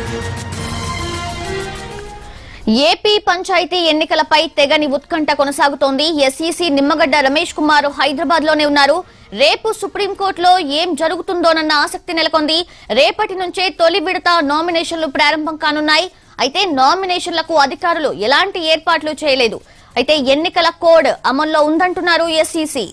AP panchayat ఎన్నికలపై తెగని ఉత్కంఠ కొనసాగుతోంది ఎస్ఈసీ నిమ్మగడ్డ రమేష్ కుమార్ హైదరాబాద్ లోనే ఉన్నారు రేపు సుప్రీంకోర్టులో ఏం జరుగుతుందోనన్న ఆసక్తి నెలకొంది రేపటి నుంచే తొలి విడత నామినేషన్లు ప్రారంభం కానున్నాయి అయితే నామినేషన్లకు అధికారులు ఎలాంటి ఏర్పాట్లు చేయలేదు అయితే ఎన్నికల కోడ్ అమల్లో ఉందంటున్నారు ఎస్ఈసీ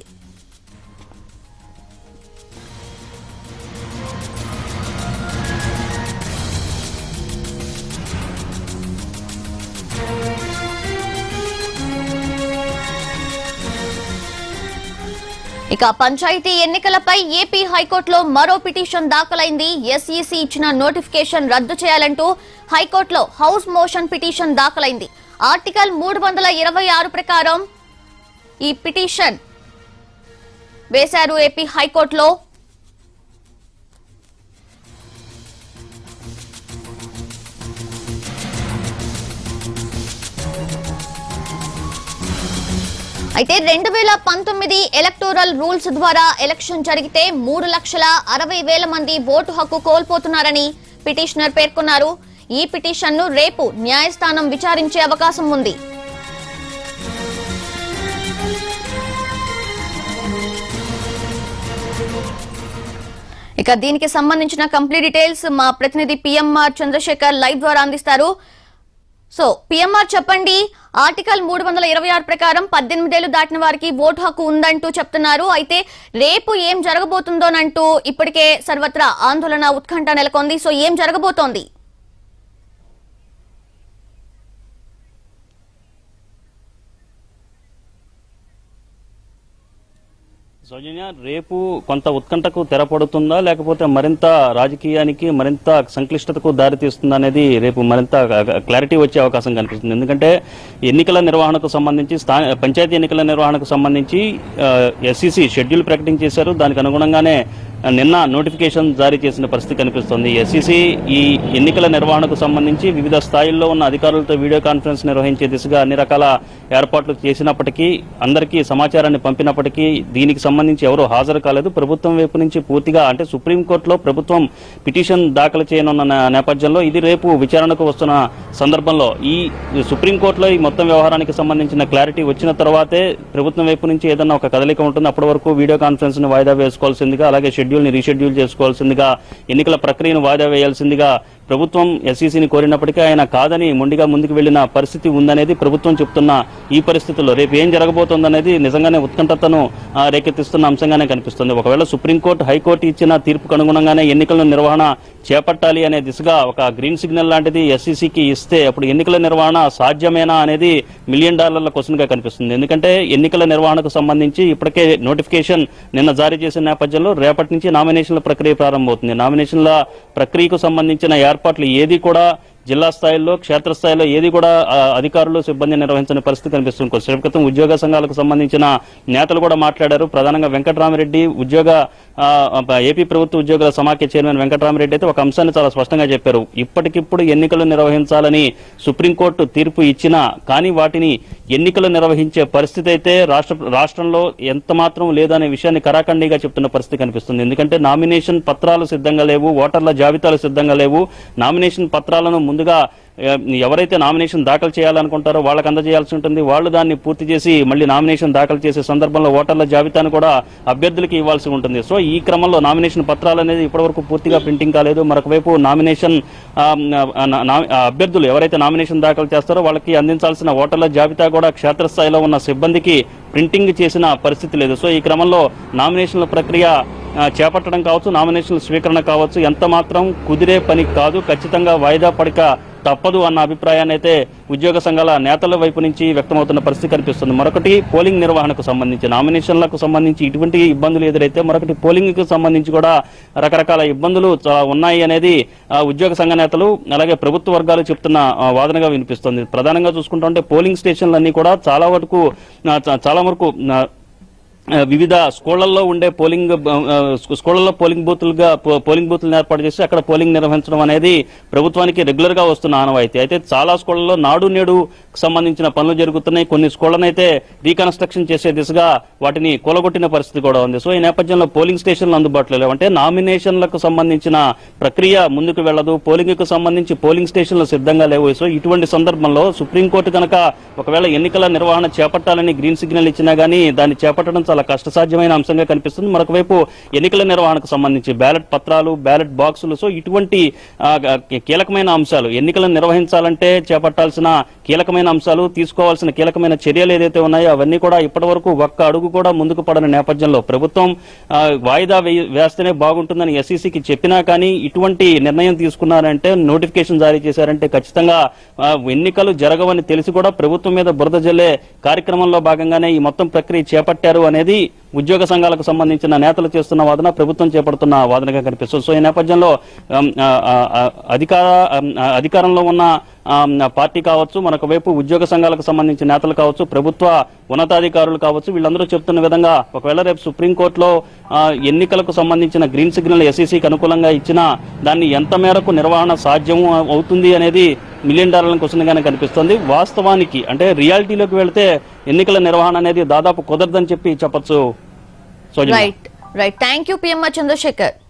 ఇక పంచాయతీ ఎన్నికలపై ఏపీ హైకోర్టులో మరో పిటిషన్ దాఖలైంది ఎస్ఈసీ ఇచ్చిన నోటిఫికేషన్ రద్దు చేయాలంటూ హైకోర్టులో హౌస్ మోషన్ పిటిషన్ దాఖలైంది ఆర్టికల్ మూడు వందల ఇరవై ఆరు ప్రకారం ఈ పిటిషన్ వేశారు ఏపీ హైకోర్టులో అయితే రెండు వేల పంతొమ్మిది ఎలక్టోరల్ రూల్స్ ద్వారా ఎలక్షన్ జరిగితే మూడు లక్షల అరవై వేల మంది ఓటు హక్కు కోల్పోతున్నారని పిటిషనర్ పేర్కొన్నారు ఈ పిటిషన్ను రేపు న్యాయస్థానం విచారించే అవకాశం ఉంది ఇక దీనికి సంబంధించిన కంప్లీట్ డీటెయిల్స్ మా ప్రతినిధి పిఎంఆర్ చంద్రశేఖర్ లైవ్ ద్వారా అందిస్తారు సో పిఎంఆర్ చెప్పండి ఆర్టికల్ మూడు వందల ఇరవై ఆరు ప్రకారం పద్దెనిమిదేళ్లు దాటిన వారికి ఓటు హక్కు ఉందంటూ చెప్తున్నారు అయితే రేపు ఏం జరగబోతుందోనంటూ ఇప్పటికే సర్వత్రా ఆందోళన ఉత్కంఠ నెలకొంది సో ఏం జరగబోతోంది సౌజన్య రేపు కొంత ఉత్కంఠకు తెరపడుతుందా లేకపోతే మరింత రాజకీయానికి మరింత సంక్లిష్టతకు దారితీస్తుందా అనేది రేపు మరింత క్లారిటీ వచ్చే అవకాశం కనిపిస్తుంది ఎందుకంటే ఎన్నికల నిర్వహణకు సంబంధించి స్థా- పంచాయతీ ఎన్నికల నిర్వహణకు సంబంధించి ఎస్సీసీ షెడ్యూల్ ప్రకటించేశారు దానికి అనుగుణంగానే ఆ, నిన్న నోటిఫికేషన్ జారీ చేసిన పరిస్థితి కనిపిస్తోంది ఎస్సీసీ ఈ ఎన్నికల నిర్వహణకు సంబంధించి వివిధ స్థాయిల్లో ఉన్న అధికారులతో వీడియో కాన్ఫరెన్స్ నిర్వహించే దిశగా అన్ని రకాల ఏర్పాట్లు చేసినప్పటికీ అందరికీ సమాచారాన్ని పంపినప్పటికీ దీనికి సంబంధించి ఎవరూ హాజరు కాలేదు ప్రభుత్వం వైపు నుంచి పూర్తిగా అంటే సుప్రీంకోర్టులో ప్రభుత్వం పిటిషన్ దాఖలు చేయనున్న నే- నేపథ్యంలో ఇది రేపు విచారణకు వస్తున్న సందర్భంలో ఈ సుప్రీంకోర్టులో ఈ మొత్తం వ్యవహారానికి సంబంధించిన క్లారిటీ వచ్చిన తర్వాతే ప్రభుత్వం వైపు నుంచి ఏదన్నా ఒక కదలిక ఉంటుంది అప్పటి వరకు వీడియో కాన్ఫరెన్స్ ని వాయిదా వేసుకోవాల్సిందిగా అలాగే షెడ్యూల్ ని రీషెడ్యూల్ చేసుకోవాల్సిందిగా ఎన్నికల ప్రక్రియను వాయిదా వేయాల్సిందిగా ప్రభుత్వం ఎస్ఈసీని కోరినప్పటికీ ఆయన కాదని మొండిగా ముందుకు వెళ్లిన పరిస్థితి ఉందనేది ప్రభుత్వం చెప్తున్న ఈ పరిస్థితుల్లో రేపు ఏం జరగబోతోందనేది నిజంగానే ఉత్కంఠతను ఆ, రేకెత్తిస్తున్న అంశంగానే కనిపిస్తుంది ఒకవేళ సుప్రీంకోర్టు హైకోర్టు ఇచ్చిన తీర్పుకు అనుగుణంగానే ఎన్నికల నిర్వహణ చేపట్టాలి అనే దిశగా ఒక గ్రీన్ సిగ్నల్ లాంటిది ఎస్ఈసీకి ఇస్తే అప్పుడు ఎన్నికల నిర్వహణ సాధ్యమేనా అనేది మిలియన్ డాలర్ల క్వశ్చన్ గా కనిపిస్తుంది ఎందుకంటే ఎన్నికల నిర్వహణకు సంబంధించి ఇప్పటికే నోటిఫికేషన్ నిన్న జారీ చేసిన నేపథ్యంలో రేపటి నుంచి నామినేషన్ల ప్రక్రియ ప్రారంభమవుతుంది నామినేషన్ల ప్రక్రియకు సంబంధించిన ఏర్పాట్లు ఏది కూడా జిల్లా స్థాయిలో క్షేత్రస్థాయిలో ఏది కూడా ఆ, అధికారులు సిబ్బంది నిర్వహించని పరిస్థితి కనిపిస్తుంది కొద్దిసేపు క్రితం ఉద్యోగ సంఘాలకు సంబంధించిన నేతలు కూడా మాట్లాడారు ప్రధానంగా వెంకటరామరెడ్డి ఉద్యోగ ఆ, ఏపీ ప్రభుత్వ ఉద్యోగుల సమాఖ్య చైర్మన్ వెంకటరామరెడ్డి అయితే ఒక అంశాన్ని చాలా స్పష్టంగా చెప్పారు ఇప్పటికిప్పుడు ఎన్నికలు నిర్వహించాలని సుప్రీంకోర్టు తీర్పు ఇచ్చినా కానీ వాటిని ఎన్నికలు నిర్వహించే పరిస్థితి అయితే రాష్ట్ర రాష్ట్రంలో ఎంత మాత్రం లేదనే విషయాన్ని కరాఖండిగా చెప్తున్న పరిస్థితి కనిపిస్తుంది ఎందుకంటే నామినేషన్ పత్రాలు సిద్ధంగా లేవు ఓటర్ల జాబితాలు సిద్ధంగా లేవు నామినేషన్ పత్రాలను ముందుగా ఏ, ఎవరైతే నామినేషన్ దాఖలు చేయాలనుకుంటారో వాళ్ళకి అందజేయాల్సి ఉంటుంది వాళ్ళు దాన్ని పూర్తి చేసి మళ్ళీ నామినేషన్ దాఖలు చేసే సందర్భంలో ఓటర్ల జాబితాను కూడా అభ్యర్థులకి ఇవ్వాల్సి ఉంటుంది సో ఈ క్రమంలో నామినేషన్ పత్రాలు అనేది ఇప్పటివరకు పూర్తిగా ప్రింటింగ్ కాలేదు మరొక వైపు నామినేషన్ ఆ, ఆ, నా- నా- ఆ, అభ్యర్థులు ఎవరైతే నామినేషన్ దాఖలు చేస్తారో వాళ్ళకి అందించాల్సిన ఓటర్ల జాబితా కూడా క్షేత్రస్థాయిలో ఉన్న సిబ్బందికి ప్రింటింగ్ చేసిన పరిస్థితి లేదు సో ఈ క్రమంలో నామినేషన్ల ప్రక్రియ ఆ, చేపట్టడం కావచ్చు నామినేషన్ల స్వీకరణ కావచ్చు ఎంత మాత్రం కుదిరే పని కాదు ఖచ్చితంగా వాయిదా పడక తప్పదు అన్న అభిప్రాయాన్ని అయితే ఉద్యోగ సంఘాల నేతల వైపు నుంచి వ్యక్తమవుతున్న పరిస్థితి కనిపిస్తుంది మరొకటి పోలింగ్ నిర్వహణకు సంబంధించి నామినేషన్లకు సంబంధించి ఇటువంటి ఇబ్బందులు ఎదురైతే మరొకటి పోలింగ్ కు సంబంధించి కూడా రకరకాల ఇబ్బందులు చాలా ఉన్నాయి అనేది ఆ, ఉద్యోగ సంఘ నేతలు అలాగే ప్రభుత్వ వర్గాలు చెప్తున్న ఆ, వాదనగా వినిపిస్తుంది ప్రధానంగా చూసుకుంటుంటే పోలింగ్ స్టేషన్లన్నీ కూడా చాలా వరకు ఆ, చా- చాలా వరకు ఆ, ఆ, వివిధ స్కూళ్లలో ఉండే పోలింగ్ బ- ఆ, స్కూ- స్కూళ్లలో పోలింగ్ బూతులుగా పో- పోలింగ్ బూతులను ఏర్పాటు చేసి అక్కడ పోలింగ్ నిర్వహించడం అనేది ప్రభుత్వానికి రెగ్యులర్ గా వస్తున్న ఆనవాయితీ అయితే చాలా స్కూళ్లలో నాడు నేడు సంబంధించిన పనులు జరుగుతున్నాయి కొన్ని స్కూళ్లనైతే రీకన్స్ట్రక్షన్ చేసే దిశగా వాటిని కూలగొట్టిన పరిస్థితి కూడా ఉంది సో ఈ నేపథ్యంలో పోలింగ్ స్టేషన్లు అందుబాటులో లేవు అంటే నామినేషన్లకు సంబంధించిన ప్రక్రియ ముందుకు వెళ్లదు పోలింగ్ కు సంబంధించి పోలింగ్ స్టేషన్లు సిద్ధంగా లేవు సో ఇటువంటి సందర్భంలో సుప్రీంకోర్టు కనుక ఒకవేళ ఎన్నికల నిర్వహణ చేపట్టాలని గ్రీన్ సిగ్నల్ ఇచ్చినా గానీ దాన్ని చేపట్టడం చాలా కష్టసాధ్యమైన అంశంగా కనిపిస్తుంది మరొక వైపు ఎన్నికల నిర్వహణకు సంబంధించి బ్యాలెట్ పత్రాలు బ్యాలెట్ బాక్సులు సో ఇటువంటి ఆ, క- కీలకమైన అంశాలు ఎన్నికలను నిర్వహించాలంటే చేపట్టాల్సిన కీలకమైన అంశాలు తీసుకోవాల్సిన కీలకమైన చర్యలు ఏదైతే ఉన్నాయో అవన్నీ కూడా ఇప్పటి వరకు ఒక్క అడుగు కూడా ముందుకు పడని నేపథ్యంలో ప్రభుత్వం ఆ, వాయిదా వేయ- వేస్తేనే బాగుంటుందని ఎస్ఈసికి చెప్పినా కానీ ఇటువంటి నిర్ణయం తీసుకున్నారంటే నోటిఫికేషన్ జారీ చేశారంటే ఖచ్చితంగా ఆ, ఎన్నికలు జరగవని తెలిసి కూడా ప్రభుత్వం మీద బురద జల్లే కార్యక్రమంలో భాగంగానే ఈ మొత్తం ప్రక్రియ చేపట్టారు అనేది ఉద్యోగ సంఘాలకు సంబంధించిన నేతలు చేస్తున్న వాదన ప్రభుత్వం చేపడుతున్న వాదనగా కనిపిస్తుంది సో ఈ నేపథ్యంలో ఆమ్, ఆ, ఆ, ఆ, అధికార ఆమ్, ఆ, అధికారంలో ఉన్న ఆమ్, పార్టీ కావచ్చు మరొక వైపు ఉద్యోగ సంఘాలకు సంబంధించిన నేతలు కావచ్చు ప్రభుత్వ ఉన్నతాధికారులు కావచ్చు వీళ్ళందరూ చెప్తున్న విధంగా ఒకవేళ రేపు సుప్రీంకోర్టులో ఆ, ఎన్నికలకు సంబంధించిన గ్రీన్ సిగ్నల్ ఎస్ఈసికి అనుకూలంగా ఇచ్చినా దాన్ని ఎంత మేరకు నిర్వహణ సాధ్యం అవుతుంది అనేది మిలియన్ డాలర్ల క్వశ్చన్గానే కనిపిస్తుంది వాస్తవానికి అంటే రియాలిటీలోకి వెళ్తే ఎన్నికల నిర్వహణ అనేది దాదాపు కుదరదని చెప్పి చెప్పొచ్చు సోజన right right thank you PM Chandrasekhar